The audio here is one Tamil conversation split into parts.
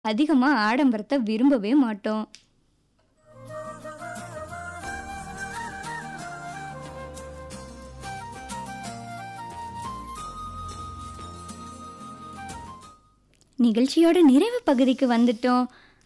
அதிகமா ஆடம்பரத்தை விரும்பவே மாட்டோம் நிகழ்ச்சியோட நிறைவு பகுதிக்கு வந்துட்டோம்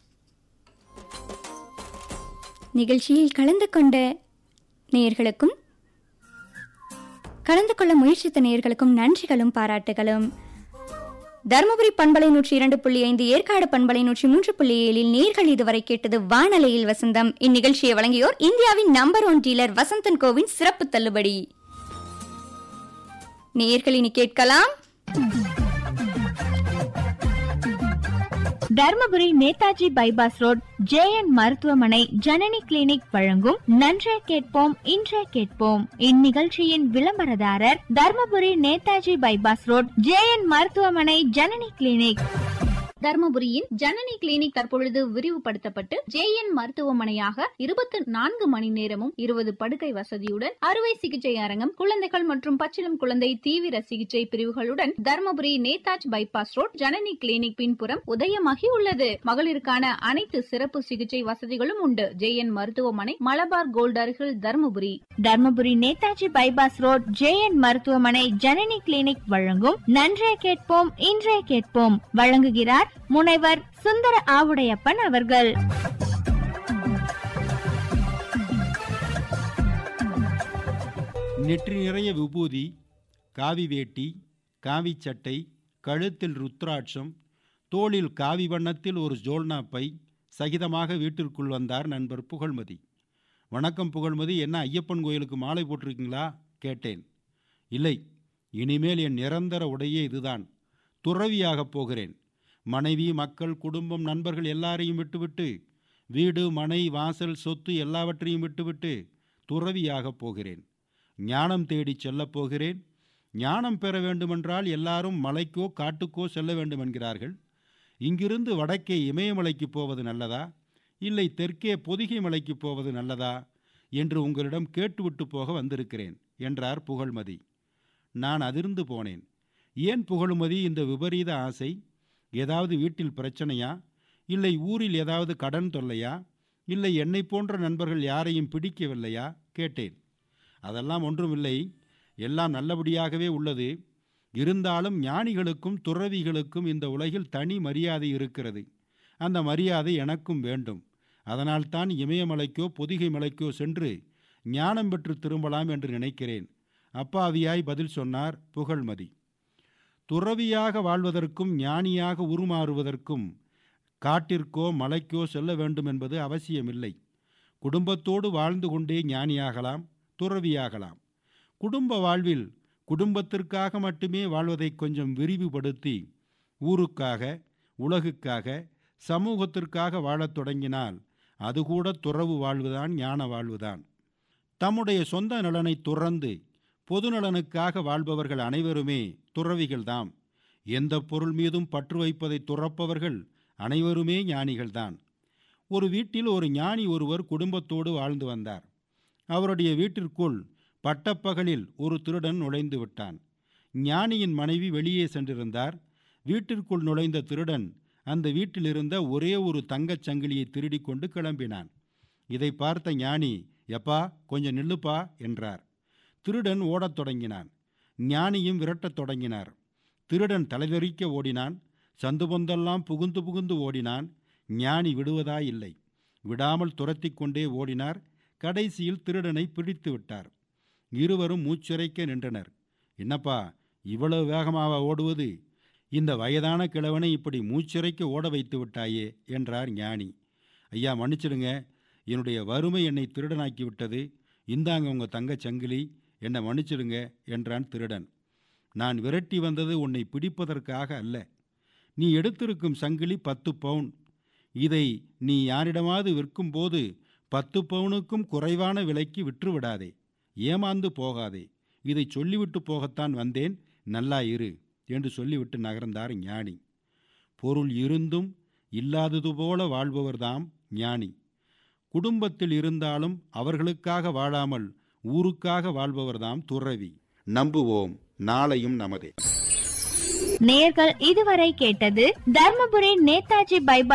நிகழ்ச்சியில் கலந்து கொண்ட நேயர்களுக்கும் கலந்து கொள்ள முயற்சித்த நேயர்களுக்கும் நன்றிகளும் பாராட்டுகளும் தருமபுரி பண்பலை நூற்றி இரண்டு புள்ளி ஐந்து ஏற்காடு பண்பலை நூற்றி மூன்று புள்ளி ஏழில் நேர்கள் இதுவரை கேட்டது வானலையில் வசந்தம் இந்நிகழ்ச்சியை வழங்கியோர் இந்தியாவின் நம்பர் ஒன் டீலர் வசந்தன் கோவின் சிறப்பு தள்ளுபடி நேர்கள் இனி கேட்கலாம் Dharmapuri Netaji bypass road JN மருத்துவமனை ஜனனி கிளினிக் வழங்கும் நன்றே கேட்போம் இன்றே கேட்போம் இந்நிகழ்ச்சியின் விளம்பரதாரர் Dharmapuri Netaji bypass road JN மருத்துவமனை ஜனனி கிளினிக் தர்மபுரியின் ஜனனி கிளினிக் தற்பொழுது விரிவுபடுத்தப்பட்டு ஜேஎன் மருத்துவமனையாக இருபத்தி நான்கு மணி நேரமும் இருபது படுக்கை வசதியுடன் அறுவை சிகிச்சை அரங்கம் குழந்தைகள் மற்றும் பச்சிளம் குழந்தை தீவிர சிகிச்சை பிரிவுகளுடன் Dharmapuri Netaji bypass road Janani clinic பின்புறம் உதயமாகி உள்ளது மகளிருக்கான அனைத்து சிறப்பு சிகிச்சை வசதிகளும் உண்டு ஜேஎன் மருத்துவமனை மலபார் கோல்ட் அருகில் Dharmapuri Dharmapuri Netaji bypass road JN மருத்துவமனை ஜனனி கிளினிக் வழங்கும் நன்றே கேட்போம் இன்றே கேட்போம் வழங்குகிறார் முனைவர் சுந்தர ஆவுடையப்பன் அவர்கள் நெற்றி நிறைய விபூதி காவி வேட்டி காவி சட்டை கழுத்தில் ருத்ராட்சம் தோளில் காவி வண்ணத்தில் ஒரு ஜோல்னா பை சகிதமாக வீட்டிற்குள் வந்தார் நண்பர் புகழ்மதி வணக்கம் புகழ்மதி என்ன ஐயப்பன் கோயிலுக்கு மாலை போட்டிருக்கீங்களா கேட்டேன் இல்லை இனிமேல் என் நிரந்தர உடையே இதுதான் துறவியாகப் போகிறேன் மனைவி மக்கள் குடும்பம் நண்பர்கள் எல்லாரையும் விட்டுவிட்டு வீடு மனை வாசல் சொத்து எல்லாவற்றையும் விட்டுவிட்டு துறவியாகப் போகிறேன் ஞானம் தேடிச் செல்லப் போகிறேன் ஞானம் பெற வேண்டுமென்றால் எல்லாரும் மலைக்கோ காட்டுக்கோ செல்ல வேண்டும் என்கிறார்கள் இங்கிருந்து வடக்கே இமயமலைக்கு போவது நல்லதா இல்லை தெற்கே பொதிகை மலைக்கு போவது நல்லதா என்று உங்களிடம் கேட்டுவிட்டு போக வந்திருக்கிறேன் என்றார் புகழ்மதி நான் அதிர்ந்து போனேன் ஏன் புகழ்மதி இந்த விபரீத ஆசை ஏதாவது வீட்டில் பிரச்சனையா இல்லை ஊரில் ஏதாவது கடன் தொல்லையா இல்லை என்னை போன்ற நண்பர்கள் யாரையும் பிடிக்கவில்லையா கேட்டேன் அதெல்லாம் ஒன்றுமில்லை எல்லாம் நல்லபடியாகவே உள்ளது இருந்தாலும் ஞானிகளுக்கும் துறவிகளுக்கும் இந்த உலகில் தனி மரியாதை இருக்கிறது அந்த மரியாதை எனக்கும் வேண்டும் அதனால்தான் இமயமலைக்கோ பொதிகை மலைக்கோ சென்று ஞானம் பெற்று திரும்பலாம் என்று நினைக்கிறேன் அப்பாவியாய் பதில் சொன்னார் புகழ்மதி துறவியாக வாழ்வதற்கும் ஞானியாக உருமாறுவதற்கும் காட்டிற்கோ மலைக்கோ செல்ல வேண்டும் என்பது அவசியமில்லை குடும்பத்தோடு வாழ்ந்து கொண்டே ஞானியாகலாம் துறவியாகலாம் குடும்ப வாழ்வில் குடும்பத்திற்காக மட்டுமே வாழ்வதை கொஞ்சம் விரிவுபடுத்தி ஊருக்காக உலகுக்காக சமூகத்திற்காக வாழத் தொடங்கினால் அது கூட துறவு வாழ்வுதான் ஞான வாழ்வுதான் தம்முடைய சொந்த நலனை துறந்து பொதுநலனுக்காக வாழ்பவர்கள் அனைவருமே துறவிகள்தாம் எந்த பொருள் மீதும் பற்று வைப்பதை துறப்பவர்கள் அனைவருமே ஞானிகள்தான் ஒரு வீட்டில் ஒரு ஞானி ஒருவர் குடும்பத்தோடு வாழ்ந்து வந்தார் அவருடைய வீட்டிற்குள் பட்டப்பகலில் ஒரு திருடன் நுழைந்து விட்டான் ஞானியின் மனைவி வெளியே சென்றிருந்தார் வீட்டிற்குள் நுழைந்த திருடன் அந்த வீட்டில் இருந்த ஒரே ஒரு தங்கச் சங்கிலியை திருடி கொண்டு கிளம்பினான் இதை பார்த்த ஞானி எப்பா கொஞ்சம் நில்லுப்பா என்றார் திருடன் ஓடத் தொடங்கினான் ஞானியும் விரட்டத் தொடங்கினார் திருடன் தலைதெறிக்க ஓடினான் சந்து பொந்தெல்லாம் புகுந்து புகுந்து ஓடினான் ஞானி விடுவதா இல்லை விடாமல் துரத்தி கொண்டே ஓடினார் கடைசியில் திருடனை பிடித்து விட்டார் இருவரும் மூச்சிறைக்க நின்றனர் என்னப்பா இவ்வளவு வேகமாக ஓடுவது இந்த வயதான கிழவனை இப்படி மூச்சிறைக்க ஓட வைத்து விட்டாயே என்றார் ஞானி ஐயா மன்னிச்சிடுங்க என்னுடைய வறுமை என்னை திருடனாக்கி விட்டது இந்தாங்க உங்கள் தங்கச் சங்கிலி என்னை மன்னிச்சிடுங்க என்றான் திருடன் நான் விரட்டி வந்தது உன்னை பிடிப்பதற்காக அல்ல நீ எடுத்திருக்கும் சங்கிலி பத்து பவுன் இதை நீ யாரிடமாவது விற்கும்போது பத்து பவுனுக்கும் குறைவான விலைக்கு விற்றுவிடாதே ஏமாந்து போகாதே இதை சொல்லிவிட்டு போகத்தான் வந்தேன் நல்லா இரு என்று சொல்லிவிட்டு நகர்ந்தார் ஞானி பொருள் இருந்தும் இல்லாதது போல வாழ்பவர்தாம் ஞானி குடும்பத்தில் இருந்தாலும் அவர்களுக்காக வாழாமல் ஊருக்காக வாழ்பவர்தாம் துறவி நம்புவோம் நாளையும் நமதே நேர்கள் இதுவரை கேட்டது தர்மபுரி நேதாஜி பைபாஸ்